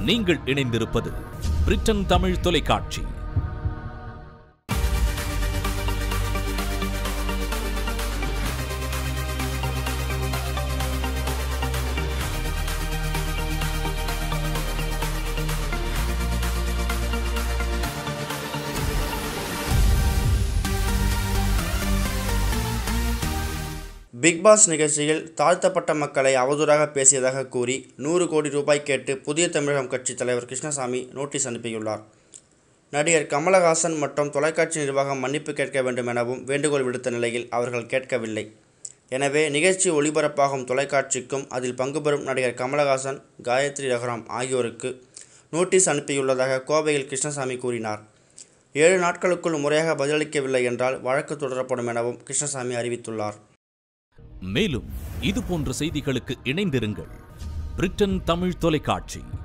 நீங்கள் இணைந்திருப்பது பிரிட்டன் தமிழ் தொலைக்காட்சி பிக் பாஸ் நிகழ்ச்சியில் தாழ்த்தப்பட்ட மக்களை அவதூறாக பேசியதாக கூறி நூறு கோடி ரூபாய் கேட்டு புதிய தமிழகம் கட்சி தலைவர் கிருஷ்ணசாமி நோட்டீஸ் அனுப்பியுள்ளார் நடிகர் கமலஹாசன் மற்றும் தொலைக்காட்சி நிர்வாகம் மன்னிப்பு கேட்க வேண்டும் எனவும் வேண்டுகோள் விடுத்த நிலையில் அவர்கள் கேட்கவில்லை எனவே நிகழ்ச்சி ஒளிபரப்பாகும் தொலைக்காட்சிக்கும் அதில் பங்கு பெறும் நடிகர் கமலஹாசன் காயத்ரி ரகுராம் ஆகியோருக்கு நோட்டீஸ் அனுப்பியுள்ளதாக கோவையில் கிருஷ்ணசாமி கூறினார் ஏழு நாட்களுக்குள் முறையாக பதிலளிக்கவில்லை என்றால் வழக்கு தொடரப்படும் எனவும் கிருஷ்ணசாமி அறிவித்துள்ளார் மேலும் இது போன்ற செய்திகளுக்கு இணைந்திருங்கள் பிரிட்டன் தமிழ் தொலைக்காட்சி